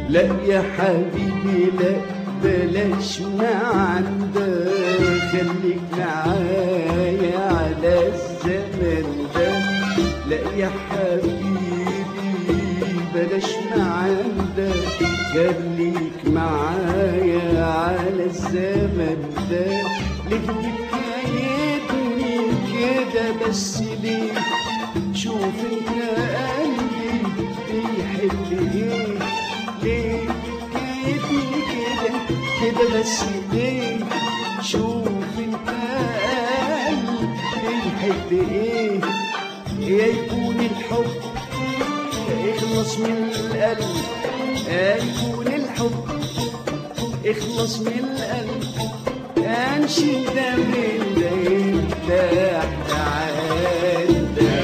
لا يا حبيبي لا بلاش ما عندك خليك معايا على الزمن ده لا يا حبيبي بلاش ما عندك خليك معايا على الزمن ده ليه بتكايدني كده بس ليه شوف انت قلبي بيحب ايه ليه بتكايدني كده كده بس ليه شوف انت قلبي بيحب ايه يا يكون الحب اخلص من القلب يا يكون الحب اخلص من القلب انشد ده من ده يرتاح تعال ده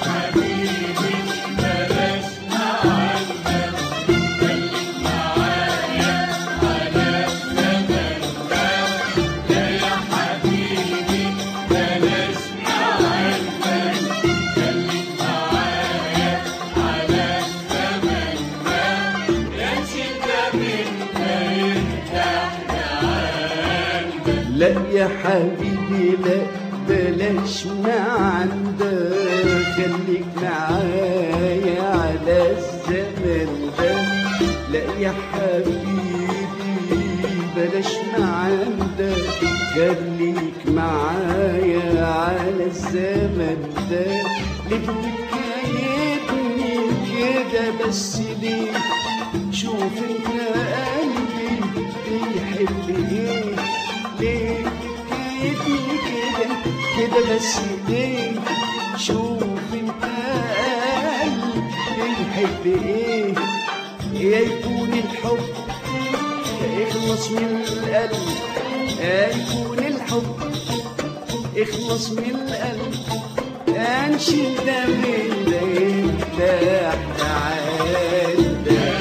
لا يا حبيبي لا بلاش ما عندك خليك معايا على الزمن ده لا يا حبيبي بلاش ما عندك خليك معايا على الزمن ده ليه بتكايدني كده بس ليه شوف انت قلبي بيحب ايه ليه بتكيدني كده كده بس ليه شوف انت قلبي بيحب ايه يا يكون الحب اخلص من القلب يا يكون الحب اخلص من القلب انشد ده من ده يرتاح تعال ده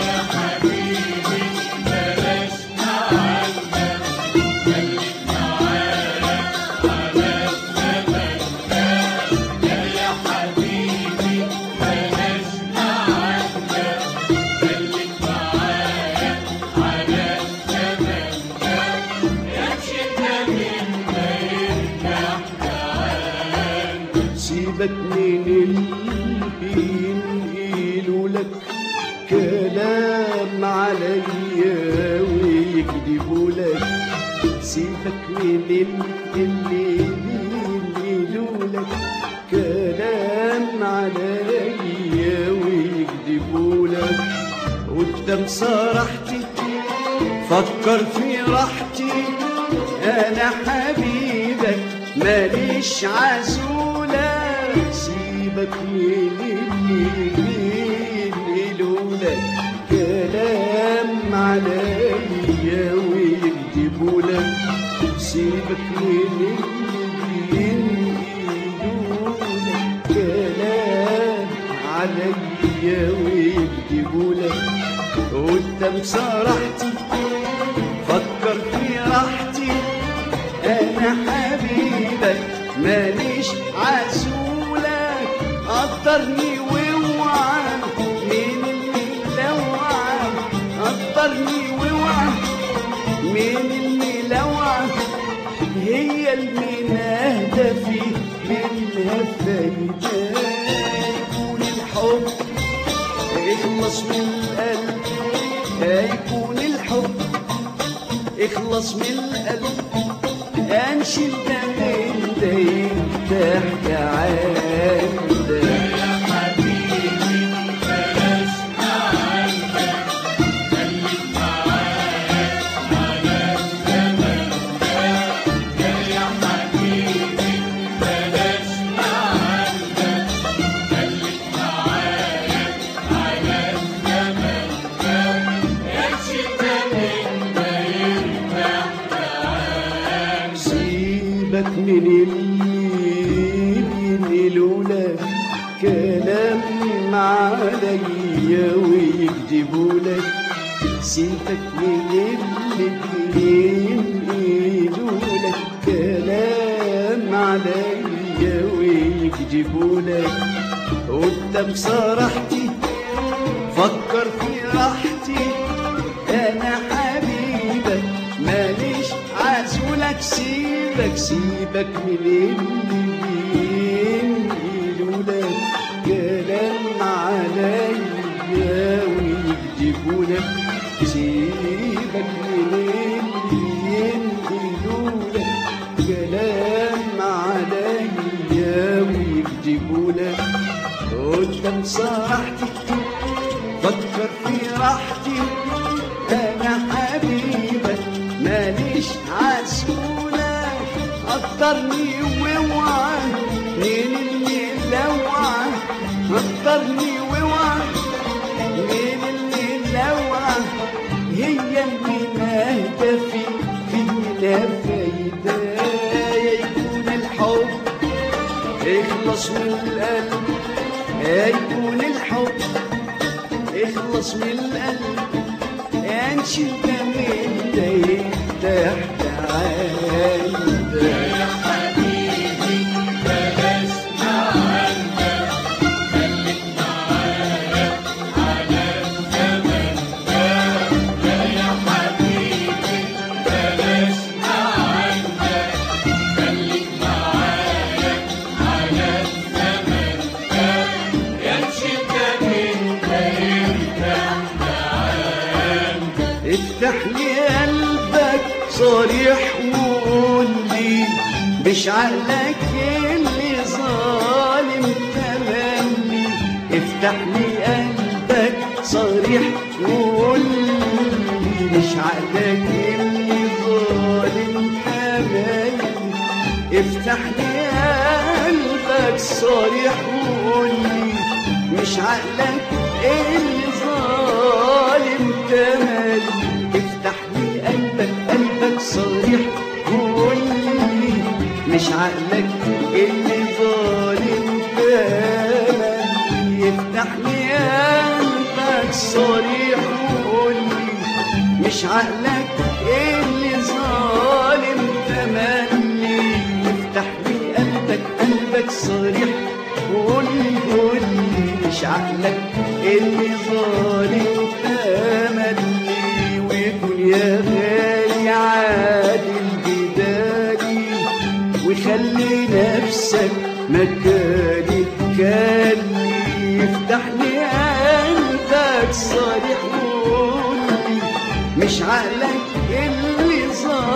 سيبك من اللي ينقلوا لك كلام عليا ويكذبوا لك سيبك من اللي ينقلوا لك كلام عليا ويكذبوا لك قدام صرحتي فكر في راحتي انا حبيبك ماليش عزولة سيبك من اللي ينقلولك كلام عليا ويكذبولك سيبك من اللي ينقلولك كلام عليا ويكذبولك قدام صرحتي فكر في راحتي انا حبيبك ماليش عزولك قدرني واوعى مين اللي لوعى قدرني واوعى مين اللي لوعى هي المناهدة في منها فايدة يكون الحب اخلص من القلب هيكون الحب اخلص من القلب انشد ده من ده يرتاح جعان ده سيبك من اللي بينقلولك كلام عليا ويكذبولك سيبك من اللي بينقلولك كلام عليا ويكذبولك قدام صرحتي فكر في راحتي انا حبيبك ماليش عزولك سيبك سيبك من اللي ينقلولك كلام عليا ويكذبولك سيبك من اللي ينقلولك كلام عليا ويكذبولك قدام صراحتي فكر في راحتي انا حبيبك ماليش عسولة قدرني واوعى مين اللي لوعى قدرني واوعى مين اللي لوعى هي اللي ناهدة في فينا فايدة يكون الحب اخلص من القلب يكون الحب اخلص من القلب انشي انت من ده تحت عندك يا حبيبي بلاش عندك خليك معايا على الزمن ده يا حبيبي بلاش عندك خليك معايا على الزمن ده يا شتا انت يرتاح عندك افتح لي قلبك صريح وقول لي مش عقلك اللي ظالم تملي افتح لي قلبك صريح وقول لي مش عقلك اللي ظالم تملي افتح لي قلبك صريح وقول لي مش عقلك اللي ظالم تملي افتح لي قلبك قلبك صريح وقول لي مش عقلك اللي ظالم تملي افتح لي قلبك صريح وقول لي مش عقلك اللي ظالم تملي افتح لي قلبك قلبك صريح وقول لي قول لي مش عقلك اللي ظالم تملي ويكون يا غالي عادل بدالي وخلي نفسك مكاني كاني افتح لي قلبك صريح وقول لي مش عقلك اللي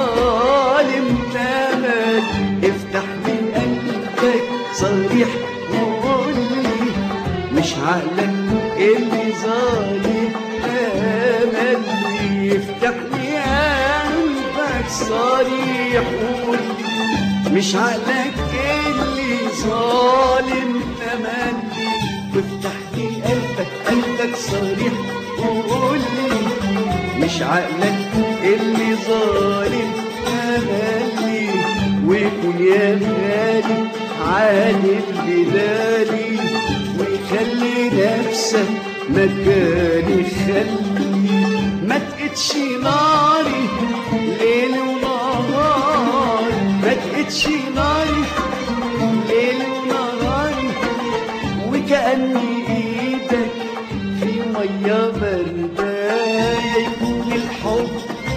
ظالم تمل افتح لي قلبك صريح وقول لي مش عقلك اللي ظالم تمل افتح لي قلبك صريح وقول لي مش عقلك اللي ظالم تملي وافتح لي قلبك قلبك صريح وقول لي مش عقلك اللي ظالم تملي ويكون يا غالي عادل بدالي ويخلي نفسك مكاني خلي ما تقتش ناري ليل ونهار ما تقتش ناري ليل ونهاري وكأني ايدك في مية باردة يكون الحب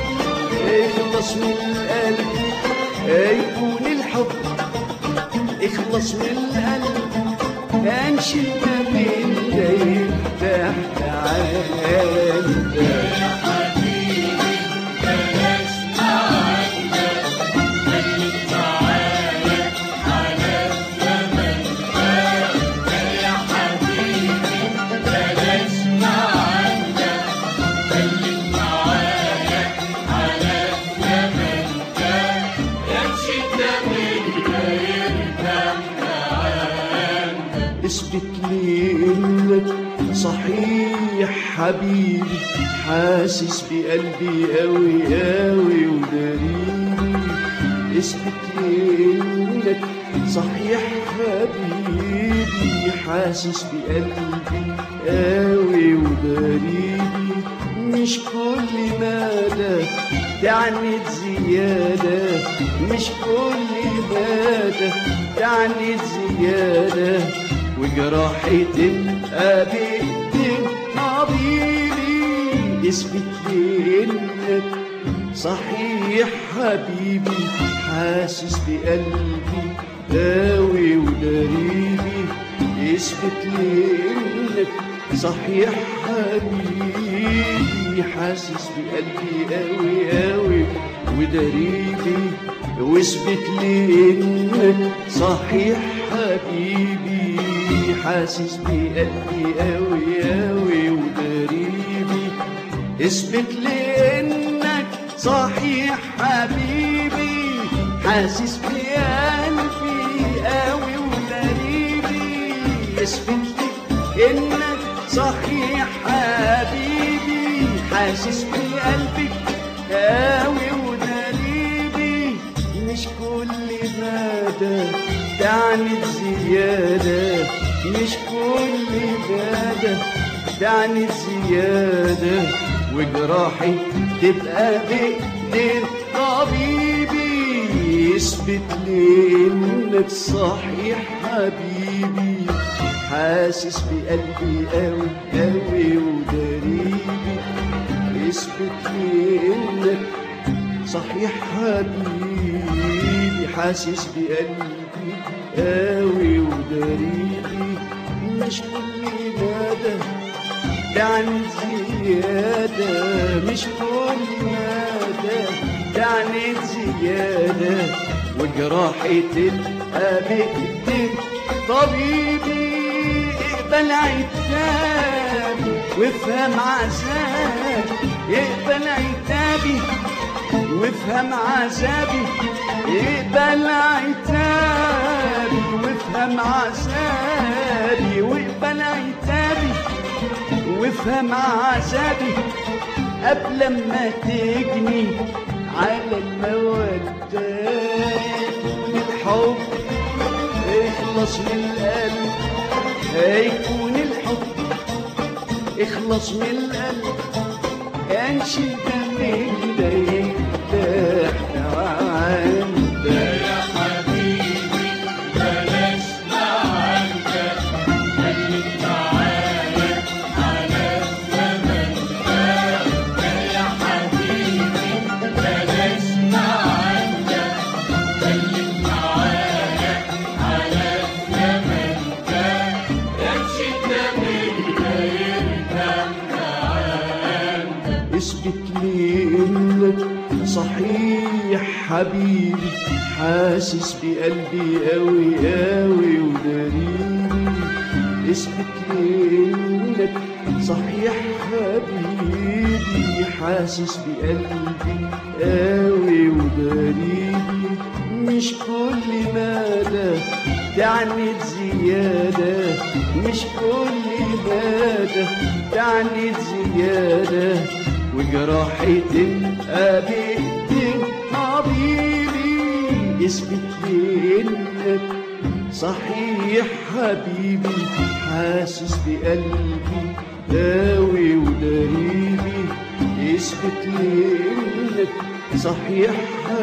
يخلص من القلب يكون الحب اخلص من القلب كانش انت من داير تحت عندك يا حبيبي بلاش عندك خليك معايا على الزمن ده يا حبيبي بلاش عندك خليك معايا على الزمن ده يا شتا من يرتاح عندك اثبت لي انك صحيح حبيبي حاسس بقلبي قوي قوي وداريني اثبت لي انك صحيح حبيبي حاسس بقلبي قوي وداريني مش كل مدى تعنت زيادة مش كل مدى تعنت زيادة وجراحي تبقى بإيدين حبيبي يثبت لي انك صحيح حبيبي حاسس بقلبي داوي ودريبي يثبت لي انك صحيح حبيبي حاسس بقلبي قوي قوي ودريبي واثبت لي انك صحيح حبيبي حاسس بقلبي قوي قوي ودريبي اثبت لي انك صحيح حبيبي حاسس بقلبي قوي ودريبي اثبت لي انك صحيح حبيبي حاسس بقلبي قوي ودريبي مش كل مدى تعنت زيادة مش كل مدى تعنت زيادة وجراحي تبقى بإيدين طبيبي يثبت لي إنك صحيح حبيبي حاسس بقلبي قوي قوي ودريبي يثبت لي إنك صحيح حبيبي حاسس بقلبي قوي ودريبي مش كل مدى تعني زيادة مش كل مدى تعني زيادة وجراحي تبقى بإيدين طبيبي اقبل عتابي وافهم عذابي اقبل عتابي وافهم عذابي اقبل عتابي وافهم عذابي واقبل عتابي وافهم عذابي قبل ما تجني على المودة الحب اخلص من القلب هيكون الحب اخلص من القلب كانش دمك ده يرتاح عندك يا حبيبي بلاش معاك خليك معايا على الزمن ده يا حبيبي بلاش معاك خليك معايا على الزمن ده يمشي الدم ده يركب معاك اثبت لي انك صحيح حبيبي حاسس بقلبي قوي قوي ودريبي اثبت لي انك صحيح حبيبي حاسس بقلبي قوي ودريبي مش كل مدى تعنت زيادة مش كل مدى تعنت زيادة وجراحي تبقى بإيدين حبيبي اثبت لي انك صحيح حبيبي حاسس بقلبي داوي ودريبي اثبت لي انك صحيح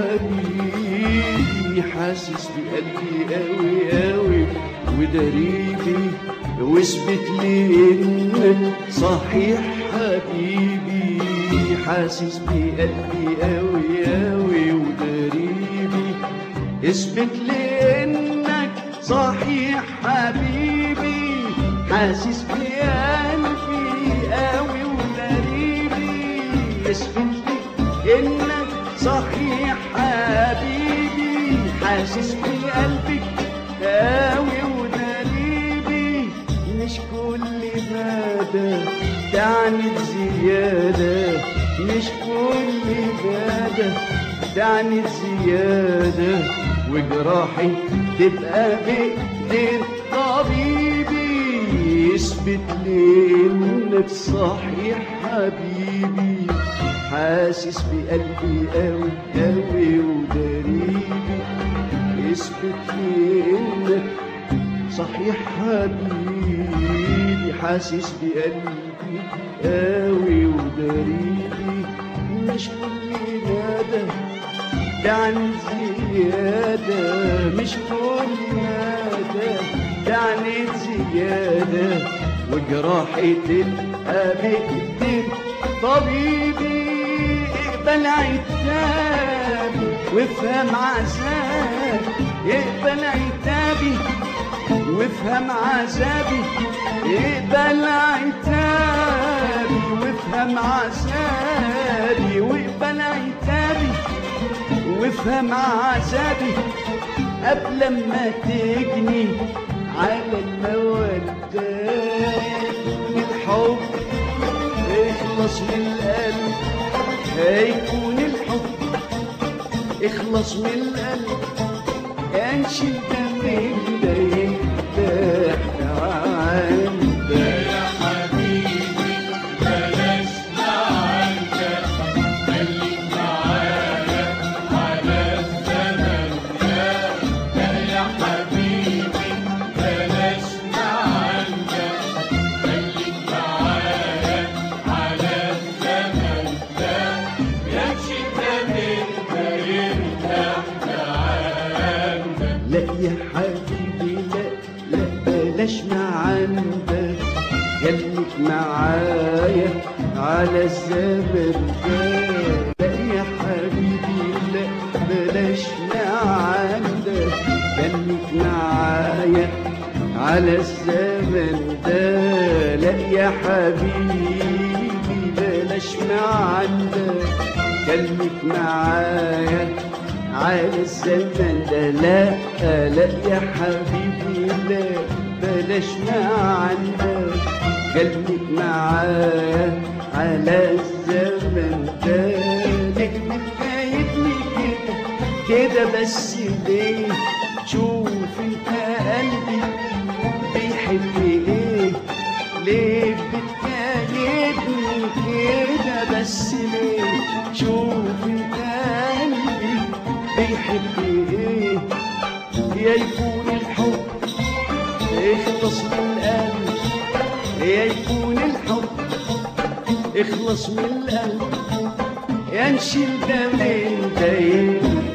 حبيبي حاسس بقلبي قوي قوي ودريبي واثبت لي انك صحيح حبيبي حاسس بقلبي قوي قوي ودريبي اثبت لي انك صحيح حبيبي حاسس بقلبي قوي ودريبي اثبت لي انك صحيح حبيبي حاسس بقلبي قوي ودريبي مش كل مدى تعنت زيادة مش كل مدى تعنت زيادة وجراحي تبقى بإيدين طبيبي يثبت لي إنك صحيح حبيبي حاسس بقلبي قوي قوي ودريبي يثبت لي إنك صحيح حبيبي حاسس بقلبي قوي ودريبي مش كل مدى تعني زيادة مش كل مدى تعني زيادة وجراحي تبقى بإيدين طبيبي اقبل عتابي وافهم عذابي اقبل عتابي وافهم عذابي اقبل عتابي وافهم عذابي واقبل عتابي وافهم عذابي قبل ما تجني على المودة من الحب اخلص من القلب هيكون الحب اخلص من القلب انشي من ده يفتح عندك يا حبيبي بلاش معاك خليك معايا على الزمن ده يا حبيبي بلاش معاك خليك معايا على الزمن ده يا شتا من يرتاح عندك لا يا حبيبي لا لا بلاش ما عندك خليك معايا على الزمن ده لا يا حبيبي لا بلاش ما عندك خليك معايا على الزمن ده لا يا حبيبي بلاش ما عندك خليك معايا على الزمن ده لا لا يا حبيبي لا بلاش ما عندك قلبك معايا على الزمن ده ليه متكايدني كده كده بس ليه شوف انت قلبي بيحب ايه ليه بتكايدني كده بس ليه شوف انت قلبي بيحب ايه يا يكون الحب اخلص من القلب يا يكون الحب اخلص من القلب يا نشيل ده من ده